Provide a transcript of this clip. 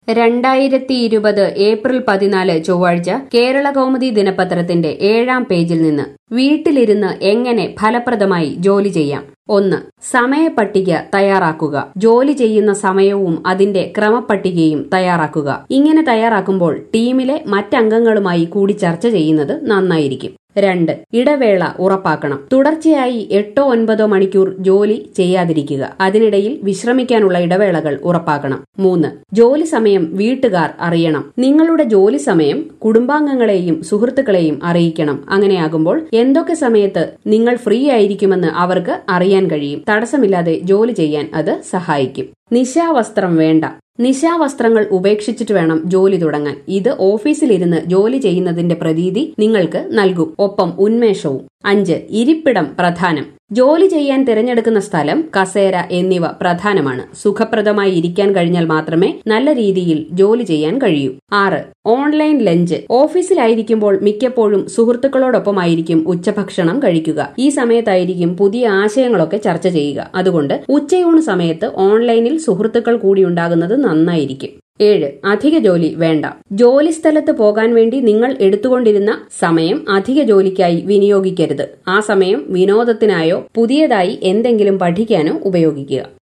രണ്ടായിരത്തി ഇരുപത് ഏപ്രിൽ പതിനാല് ചൊവ്വാഴ്ച കേരള കൗമുദി ദിനപത്രത്തിന്റെ ഏഴാം പേജിൽ നിന്ന് വീട്ടിലിരുന്ന് എങ്ങനെ ഫലപ്രദമായി ജോലി ചെയ്യാം ഒന്ന് സമയപട്ടിക തയ്യാറാക്കുക ജോലി ചെയ്യുന്ന സമയവും അതിന്റെ ക്രമപ്പട്ടികയും തയ്യാറാക്കുക ഇങ്ങനെ തയ്യാറാക്കുമ്പോൾ ടീമിലെ മറ്റംഗങ്ങളുമായി കൂടി ചർച്ച ചെയ്യുന്നത് നന്നായിരിക്കും രണ്ട് ഇടവേള ഉറപ്പാക്കണം തുടർച്ചയായി എട്ടോ ഒൻപതോ മണിക്കൂർ ജോലി ചെയ്യാതിരിക്കുക അതിനിടയിൽ വിശ്രമിക്കാനുള്ള ഇടവേളകൾ ഉറപ്പാക്കണം മൂന്ന് ജോലി സമയം വീട്ടുകാർ അറിയണം നിങ്ങളുടെ ജോലി സമയം കുടുംബാംഗങ്ങളെയും സുഹൃത്തുക്കളെയും അറിയിക്കണം അങ്ങനെയാകുമ്പോൾ എന്തൊക്കെ സമയത്ത് നിങ്ങൾ ഫ്രീ ആയിരിക്കുമെന്ന് അവർക്ക് അറിയാൻ കഴിയും തടസ്സമില്ലാതെ ജോലി ചെയ്യാൻ അത് സഹായിക്കും നിശാവസ്ത്രം വേണ്ട നിശാവസ്ത്രങ്ങൾ ഉപേക്ഷിച്ചിട്ട് വേണം ജോലി തുടങ്ങാൻ ഇത് ഓഫീസിലിരുന്ന് ജോലി ചെയ്യുന്നതിന്റെ പ്രതീതി നിങ്ങൾക്ക് നൽകും ഒപ്പം ഉന്മേഷവും അഞ്ച് ഇരിപ്പിടം പ്രധാനം ജോലി ചെയ്യാൻ തിരഞ്ഞെടുക്കുന്ന സ്ഥലം കസേര എന്നിവ പ്രധാനമാണ് സുഖപ്രദമായി ഇരിക്കാൻ കഴിഞ്ഞാൽ മാത്രമേ നല്ല രീതിയിൽ ജോലി ചെയ്യാൻ കഴിയൂ ആറ് ഓൺലൈൻ ലഞ്ച് ഓഫീസിലായിരിക്കുമ്പോൾ മിക്കപ്പോഴും സുഹൃത്തുക്കളോടൊപ്പമായിരിക്കും ഉച്ചഭക്ഷണം കഴിക്കുക ഈ സമയത്തായിരിക്കും പുതിയ ആശയങ്ങളൊക്കെ ചർച്ച ചെയ്യുക അതുകൊണ്ട് ഉച്ചയൂണ് സമയത്ത് ഓൺലൈനിൽ സുഹൃത്തുക്കൾ കൂടി ഉണ്ടാകുന്നത് നന്നായിരിക്കും ഏഴ് അധിക ജോലി വേണ്ട ജോലി സ്ഥലത്ത് പോകാൻ വേണ്ടി നിങ്ങൾ എടുത്തുകൊണ്ടിരുന്ന സമയം അധിക ജോലിക്കായി വിനിയോഗിക്കരുത് ആ സമയം വിനോദത്തിനായോ പുതിയതായി എന്തെങ്കിലും പഠിക്കാനോ ഉപയോഗിക്കുക